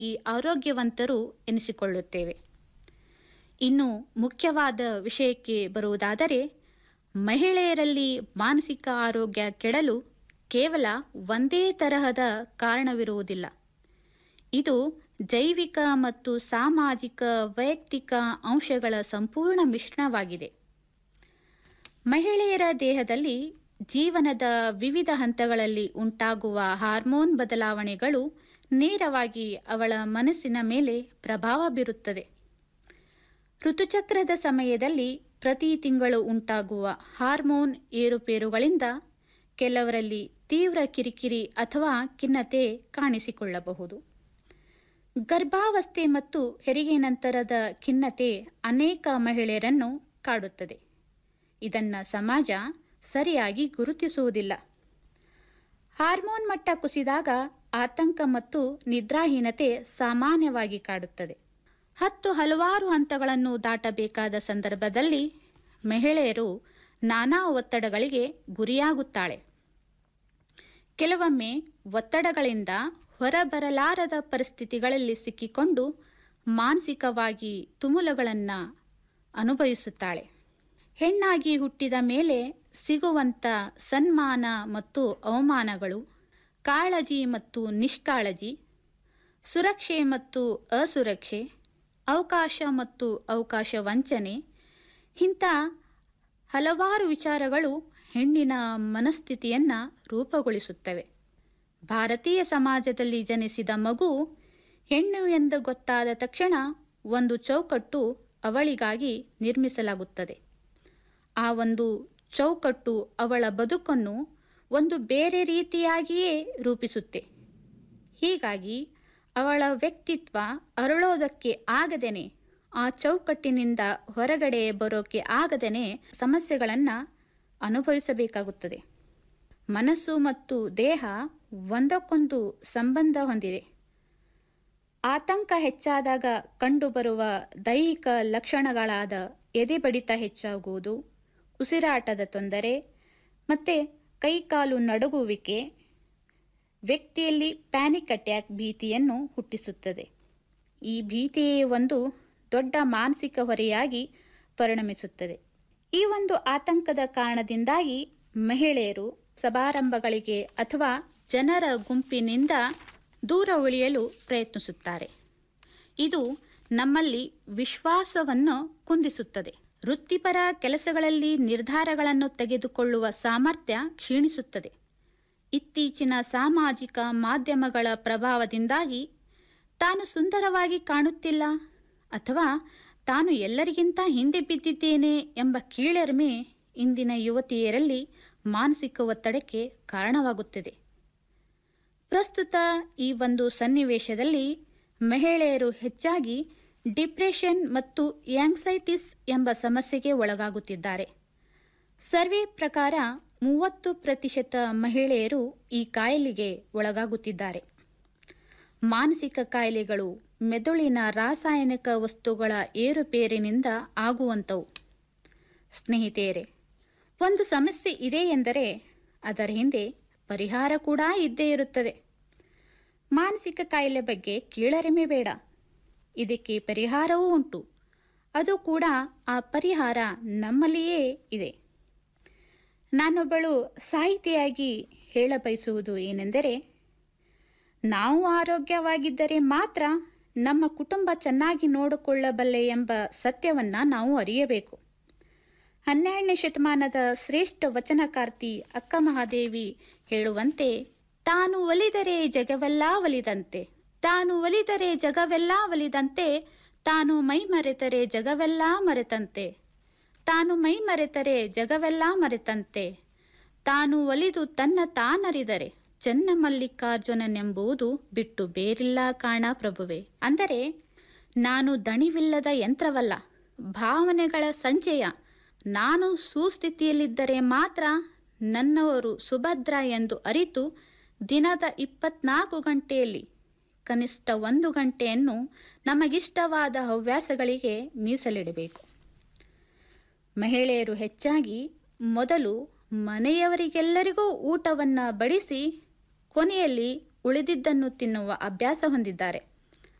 ಈ ಆರೋಗ್ಯವಂತರು ಎನಿಸಿಕೊಳ್ಳುತ್ತೇವೆ ಇನ್ನು ಮುಖ್ಯವಾದ ವಿಷಯಕ್ಕೆ ಬರುವುದಾದರೆ ಮಹಿಳೆಯರಲ್ಲಿ ಮಾನಸಿಕ ಆರೋಗ್ಯ ಕೆಡಲು ಕೇವಲ ಒಂದೇ ತರಹದ ಕಾರಣವಿರುವುದಿಲ್ಲ ಇದು ಜೈವಿಕ ಮತ್ತು ಸಾಮಾಜಿಕ ವೈಯಕ್ತಿಕ ಅಂಶಗಳ ಸಂಪೂರ್ಣ ಮಿಶ್ರಣವಾಗಿದೆ ಮಹಿಳೆಯರ ದೇಹದಲ್ಲಿ ಜೀವನದ ವಿವಿಧ ಹಂತಗಳಲ್ಲಿ ಉಂಟಾಗುವ ಹಾರ್ಮೋನ್ ಬದಲಾವಣೆಗಳು ನೇರವಾಗಿ ಅವಳ ಮನಸ್ಸಿನ ಮೇಲೆ ಪ್ರಭಾವ ಬೀರುತ್ತದೆ ಋತುಚಕ್ರದ ಸಮಯದಲ್ಲಿ ಪ್ರತಿ ತಿಂಗಳು ಉಂಟಾಗುವ ಹಾರ್ಮೋನ್ ಏರುಪೇರುಗಳಿಂದ ಕೆಲವರಲ್ಲಿ ತೀವ್ರ ಕಿರಿಕಿರಿ ಅಥವಾ ಖಿನ್ನತೆ ಕಾಣಿಸಿಕೊಳ್ಳಬಹುದು ಗರ್ಭಾವಸ್ಥೆ ಮತ್ತು ಹೆರಿಗೆ ನಂತರದ ಖಿನ್ನತೆ ಅನೇಕ ಮಹಿಳೆಯರನ್ನು ಕಾಡುತ್ತದೆ ಇದನ್ನು ಸಮಾಜ ಸರಿಯಾಗಿ ಗುರುತಿಸುವುದಿಲ್ಲ ಹಾರ್ಮೋನ್ ಮಟ್ಟ ಕುಸಿದಾಗ ಆತಂಕ ಮತ್ತು ನಿದ್ರಾಹೀನತೆ ಸಾಮಾನ್ಯವಾಗಿ ಕಾಡುತ್ತದೆ ಹತ್ತು ಹಲವಾರು ಹಂತಗಳನ್ನು ದಾಟಬೇಕಾದ ಸಂದರ್ಭದಲ್ಲಿ ಮಹಿಳೆಯರು ನಾನಾ ಒತ್ತಡಗಳಿಗೆ ಗುರಿಯಾಗುತ್ತಾಳೆ ಕೆಲವೊಮ್ಮೆ ಒತ್ತಡಗಳಿಂದ ಹೊರಬರಲಾರದ ಪರಿಸ್ಥಿತಿಗಳಲ್ಲಿ ಸಿಕ್ಕಿಕೊಂಡು ಮಾನಸಿಕವಾಗಿ ತುಮುಲಗಳನ್ನು ಅನುಭವಿಸುತ್ತಾಳೆ ಹೆಣ್ಣಾಗಿ ಹುಟ್ಟಿದ ಮೇಲೆ ಸಿಗುವಂಥ ಸನ್ಮಾನ ಮತ್ತು ಅವಮಾನಗಳು ಕಾಳಜಿ ಮತ್ತು ನಿಷ್ಕಾಳಜಿ ಸುರಕ್ಷೆ ಮತ್ತು ಅಸುರಕ್ಷೆ ಅವಕಾಶ ಮತ್ತು ಅವಕಾಶ ವಂಚನೆ ಇಂಥ ಹಲವಾರು ವಿಚಾರಗಳು ಹೆಣ್ಣಿನ ಮನಸ್ಥಿತಿಯನ್ನು ರೂಪುಗೊಳಿಸುತ್ತವೆ ಭಾರತೀಯ ಸಮಾಜದಲ್ಲಿ ಜನಿಸಿದ ಮಗು ಹೆಣ್ಣು ಎಂದು ಗೊತ್ತಾದ ತಕ್ಷಣ ಒಂದು ಚೌಕಟ್ಟು ಅವಳಿಗಾಗಿ ನಿರ್ಮಿಸಲಾಗುತ್ತದೆ ಆ ಒಂದು ಚೌಕಟ್ಟು ಅವಳ ಬದುಕನ್ನು ಒಂದು ಬೇರೆ ರೀತಿಯಾಗಿಯೇ ರೂಪಿಸುತ್ತೆ ಹೀಗಾಗಿ ಅವಳ ವ್ಯಕ್ತಿತ್ವ ಅರಳೋದಕ್ಕೆ ಆಗದೇನೆ ಆ ಚೌಕಟ್ಟಿನಿಂದ ಹೊರಗಡೆ ಬರೋಕ್ಕೆ ಆಗದೇನೆ ಸಮಸ್ಯೆಗಳನ್ನು ಅನುಭವಿಸಬೇಕಾಗುತ್ತದೆ ಮನಸ್ಸು ಮತ್ತು ದೇಹ ಒಂದಕ್ಕೊಂದು ಸಂಬಂಧ ಹೊಂದಿದೆ ಆತಂಕ ಹೆಚ್ಚಾದಾಗ ಕಂಡುಬರುವ ದೈಹಿಕ ಲಕ್ಷಣಗಳಾದ ಎದೆ ಬಡಿತ ಹೆಚ್ಚಾಗುವುದು ಉಸಿರಾಟದ ತೊಂದರೆ ಮತ್ತು ಕೈಕಾಲು ನಡುಗುವಿಕೆ ವ್ಯಕ್ತಿಯಲ್ಲಿ ಪ್ಯಾನಿಕ್ ಅಟ್ಯಾಕ್ ಭೀತಿಯನ್ನು ಹುಟ್ಟಿಸುತ್ತದೆ ಈ ಭೀತಿಯೇ ಒಂದು ದೊಡ್ಡ ಮಾನಸಿಕ ಹೊರೆಯಾಗಿ ಪರಿಣಮಿಸುತ್ತದೆ ಈ ಒಂದು ಆತಂಕದ ಕಾರಣದಿಂದಾಗಿ ಮಹಿಳೆಯರು ಸಮಾರಂಭಗಳಿಗೆ ಅಥವಾ ಜನರ ಗುಂಪಿನಿಂದ ದೂರ ಉಳಿಯಲು ಪ್ರಯತ್ನಿಸುತ್ತಾರೆ ಇದು ನಮ್ಮಲ್ಲಿ ವಿಶ್ವಾಸವನ್ನು ಕುಂದಿಸುತ್ತದೆ ವೃತ್ತಿಪರ ಕೆಲಸಗಳಲ್ಲಿ ನಿರ್ಧಾರಗಳನ್ನು ತೆಗೆದುಕೊಳ್ಳುವ ಸಾಮರ್ಥ್ಯ ಕ್ಷೀಣಿಸುತ್ತದೆ ಇತ್ತೀಚಿನ ಸಾಮಾಜಿಕ ಮಾಧ್ಯಮಗಳ ಪ್ರಭಾವದಿಂದಾಗಿ ತಾನು ಸುಂದರವಾಗಿ ಕಾಣುತ್ತಿಲ್ಲ ಅಥವಾ ತಾನು ಎಲ್ಲರಿಗಿಂತ ಹಿಂದೆ ಬಿದ್ದಿದ್ದೇನೆ ಎಂಬ ಕೀಳರಿಮೆ ಇಂದಿನ ಯುವತಿಯರಲ್ಲಿ ಮಾನಸಿಕ ಒತ್ತಡಕ್ಕೆ ಕಾರಣವಾಗುತ್ತದೆ ಪ್ರಸ್ತುತ ಈ ಒಂದು ಸನ್ನಿವೇಶದಲ್ಲಿ ಮಹಿಳೆಯರು ಹೆಚ್ಚಾಗಿ ಡಿಪ್ರೆಷನ್ ಮತ್ತು ಆಂಗ್ಸೈಟಿಸ್ ಎಂಬ ಸಮಸ್ಯೆಗೆ ಒಳಗಾಗುತ್ತಿದ್ದಾರೆ ಸರ್ವೆ ಪ್ರಕಾರ ಮೂವತ್ತು ಪ್ರತಿಶತ ಮಹಿಳೆಯರು ಈ ಕಾಯಿಲೆಗೆ ಒಳಗಾಗುತ್ತಿದ್ದಾರೆ ಮಾನಸಿಕ ಕಾಯಿಲೆಗಳು ಮೆದುಳಿನ ರಾಸಾಯನಿಕ ವಸ್ತುಗಳ ಏರುಪೇರಿನಿಂದ ಆಗುವಂಥವು ಸ್ನೇಹಿತೆಯರೇ ಒಂದು ಸಮಸ್ಯೆ ಇದೆ ಎಂದರೆ ಅದರ ಹಿಂದೆ ಪರಿಹಾರ ಕೂಡ ಇದ್ದೇ ಇರುತ್ತದೆ ಮಾನಸಿಕ ಕಾಯಿಲೆ ಬಗ್ಗೆ ಕೀಳರಿಮೆ ಬೇಡ ಇದಕ್ಕೆ ಪರಿಹಾರವೂ ಉಂಟು ಅದು ಕೂಡ ಆ ಪರಿಹಾರ ನಮ್ಮಲ್ಲಿಯೇ ಇದೆ ನಾನೊಬ್ಬಳು ಸಾಹಿತಿಯಾಗಿ ಹೇಳ ಬಯಸುವುದು ಏನೆಂದರೆ ನಾವು ಆರೋಗ್ಯವಾಗಿದ್ದರೆ ಮಾತ್ರ ನಮ್ಮ ಕುಟುಂಬ ಚೆನ್ನಾಗಿ ನೋಡಿಕೊಳ್ಳಬಲ್ಲೆ ಎಂಬ ಸತ್ಯವನ್ನು ನಾವು ಅರಿಯಬೇಕು ಹನ್ನೆರಡನೇ ಶತಮಾನದ ಶ್ರೇಷ್ಠ ವಚನಕಾರ್ತಿ ಅಕ್ಕ ಮಹಾದೇವಿ ಹೇಳುವಂತೆ ತಾನು ಒಲಿದರೆ ಜಗವೆಲ್ಲ ಒಲಿದಂತೆ ತಾನು ಒಲಿದರೆ ಜಗವೆಲ್ಲ ಒಲಿದಂತೆ ತಾನು ಮೈ ಮರೆತರೆ ಜಗವೆಲ್ಲ ಮರೆತಂತೆ ತಾನು ಮೈ ಮರೆತರೆ ಜಗವೆಲ್ಲ ಮರೆತಂತೆ ತಾನು ಒಲಿದು ತನ್ನ ತಾನರಿದರೆ ಚನ್ನ ಮಲ್ಲಿಕಾರ್ಜುನನೆಂಬುದು ಬಿಟ್ಟು ಬೇರಿಲ್ಲ ಕಾಣ ಪ್ರಭುವೆ ಅಂದರೆ ನಾನು ದಣಿವಿಲ್ಲದ ಯಂತ್ರವಲ್ಲ ಭಾವನೆಗಳ ಸಂಚಯ ನಾನು ಸುಸ್ಥಿತಿಯಲ್ಲಿದ್ದರೆ ಮಾತ್ರ ನನ್ನವರು ಸುಭದ್ರ ಎಂದು ಅರಿತು ದಿನದ ಇಪ್ಪತ್ನಾಲ್ಕು ಗಂಟೆಯಲ್ಲಿ ಕನಿಷ್ಠ ಒಂದು ಗಂಟೆಯನ್ನು ನಮಗಿಷ್ಟವಾದ ಹವ್ಯಾಸಗಳಿಗೆ ಮೀಸಲಿಡಬೇಕು ಮಹಿಳೆಯರು ಹೆಚ್ಚಾಗಿ ಮೊದಲು ಮನೆಯವರಿಗೆಲ್ಲರಿಗೂ ಊಟವನ್ನು ಬಡಿಸಿ ಕೊನೆಯಲ್ಲಿ ಉಳಿದಿದ್ದನ್ನು ತಿನ್ನುವ ಅಭ್ಯಾಸ ಹೊಂದಿದ್ದಾರೆ